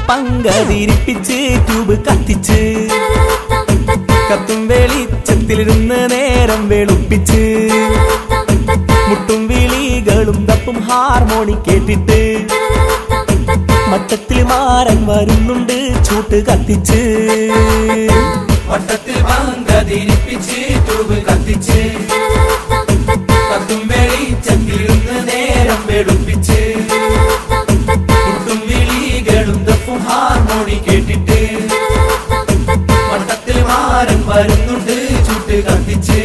പങ്കതിരിപ്പിച്ച് tube കത്തിച്ച് കത്തും വെളിച്ചത്തിലിരുന്ന് നേരം വെളുപ്പിച്ച് മുട്ടും വിളികളും തപ്പും ഹാർമോണി കേട്ടിട്ട് മട്ടത്തിൽ മാറൻ വരുന്നുണ്ട് ചൂട്ട് കത്തിച്ച് വട്ടത്തിൽ പങ്കതിരിപ്പിച്ച് ട്യൂബ് കത്തിച്ച് കത്തും വെളിച്ചത്തിലിരുന്ന് നേരം വെളുപ്പിച്ച് മുട്ടും വിളികളും തപ്പും ഹാർമോണി കേട്ടിട്ട് വട്ടത്തിൽ മാരൻ വരുന്നുണ്ട് ചുട്ട് കത്തിച്ച്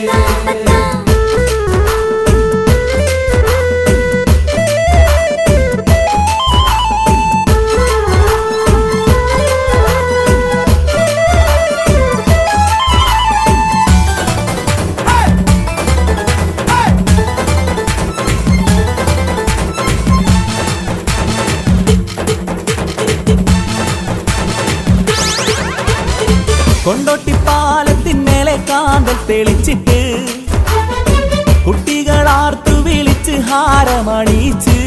കൊണ്ടോട്ടി പാലത്തിന്മേലെ കാന്തൽ തെളിച്ചിട്ട് കുട്ടികളാർത്തു വിളിച്ച് ഹാരമണിയിച്ച്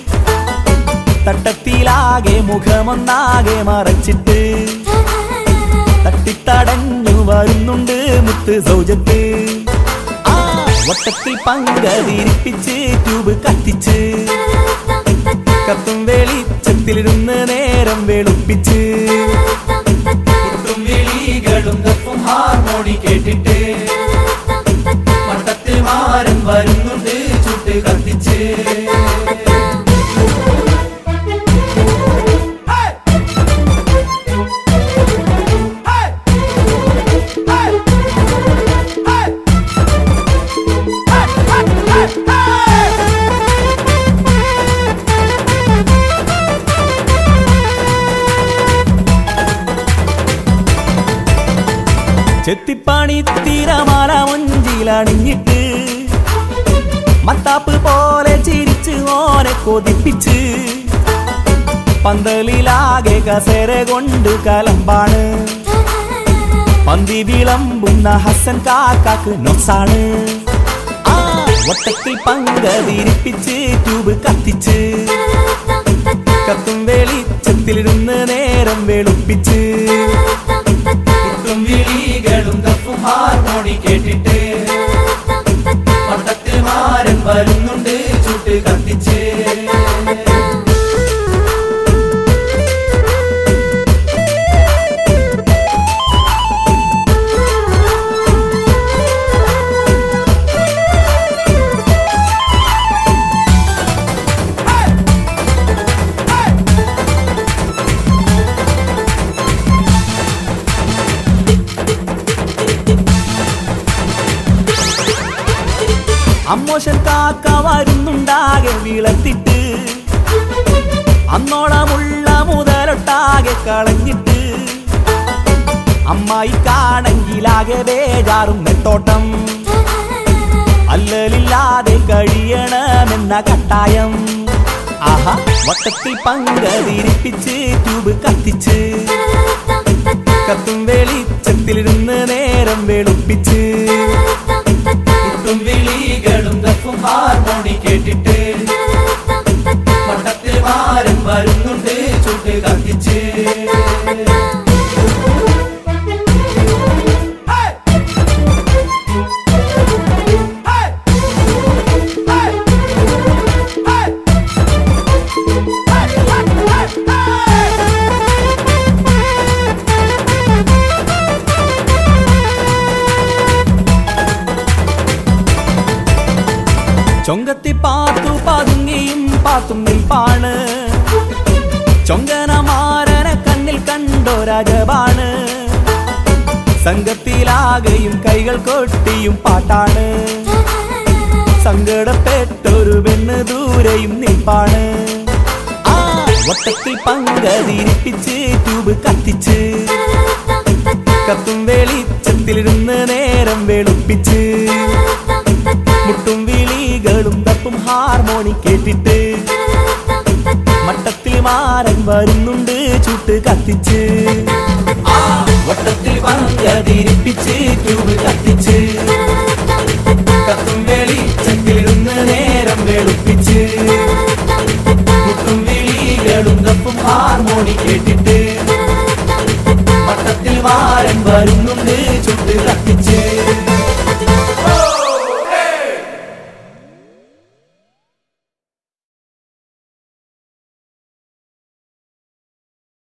തട്ടത്തിലാകെ മുഖമൊന്നാകെ മറച്ചിട്ട് തട്ടിത്തടഞ്ഞു വരുന്നുണ്ട് മുത്ത് സൗജത്ത് ആ വട്ടത്തിൽ പങ്കതിരിപ്പിച്ച് ട്യൂബ് കത്തിച്ച് കത്തും വെളിച്ചത്തിലിരുന്ന് നേരം വെളുപ്പിച്ച് മുട്ടും വിളികളും തപ്പും ഹാർമോണി കേട്ടിട്ട് വട്ടത്തിൽ മാരൻ വരുന്നുണ്ട് ചുട്ട് കത്തിച്ച് ചെത്തിപ്പണി തിരമാല മൊഞ്ചിലണിഞ്ഞിട്ട് മത്താപ്പ് പോലെ ചിരിച്ച് ഓനെ കൊതിപ്പിച്ച് പന്തലിലാകെ കസേര കൊണ്ട് കലമ്പാണ് പന്തി വിളമ്പുന്ന ഹസൻ കാക്കാക്ക് നൊസാണ് ആ ഒട്ടത്തിൽ പങ്കതിരിപ്പിച്ച് ട്യൂബ് കത്തിച്ച് കത്തും വെളിച്ചത്തിലിരുന്ന് നേരം വെളുപ്പിച്ച് മുട്ടും വിളികളും തപ്പും ഹാർമോണി കേട്ടിട്ട് വട്ടത്തിൽ മാരൻ വരുന്നുണ്ട് ചുട്ട് കത്തിച്ച് അമ്മോശൻ കാക്ക വരുന്നുണ്ടാകെ വിളത്തിട്ട് അന്നോളമുള്ള മുതലൊട്ടാകെ കളഞ്ഞിട്ട് അമ്മായി കാണെങ്കിലാകെ ബേജാറും നെട്ടോട്ടം അല്ലലില്ലാതെ കഴിയണമെന്ന കട്ടായം ആഹാ വട്ടത്തിൽ പങ്കതിരിപ്പിച്ച് ട്യൂബ് കത്തിച്ച് കത്തും വെളിച്ചത്തിലിരുന്ന് നേരം വെളുപ്പിച്ച് മുട്ടും വിളികളും തപ്പും ഹാർമോണി കേട്ടിട്ട് വട്ടത്തിൽ മാരൻ വരുന്നുണ്ട് ചുട്ട് കത്തിച്ച് ചൊങ്കത്തി പാത്തു പതുങ്ങിയും പാത്തും നിൽപ്പാണ് ചൊങ്കനമാരനെ കണ്ണിൽ കണ്ടോ രാജപാണ് സംഘത്തിലാകെയും കൈകൾ കൊട്ടിയും പാട്ടാണ് സങ്കടപ്പെട്ടൊരു പെണ്ണ് ദൂരെയും നിൽപ്പാണ് ആ ഒട്ടത്തിൽ പങ്കതിരിപ്പിച്ച് ട്യൂബ് കത്തിച്ച് കത്തും വെളിച്ചത്തിലിരുന്ന് നേരം വെളുപ്പിച്ച് മുട്ടും വിളികളും തപ്പും ഹാർമോണി കേട്ടിട്ട് മട്ടത്തിൽ മാറൻ വരുന്നുണ്ട് ചുട്ട് കത്തിച്ച് ആ വട്ടത്തിൽ പങ്കതിരിപ്പിച്ച് ട്യൂബ് കത്തിച്ച് കത്തും വെളിച്ചത്തിലിരുന്ന് നേരം വെളുപ്പിച്ച് മുട്ടും വിളികളും തപ്പും ഹാർമോണി കേട്ടിട്ട് വരുന്നുണ്ട് ചുട്ട് കത്തിച്ച്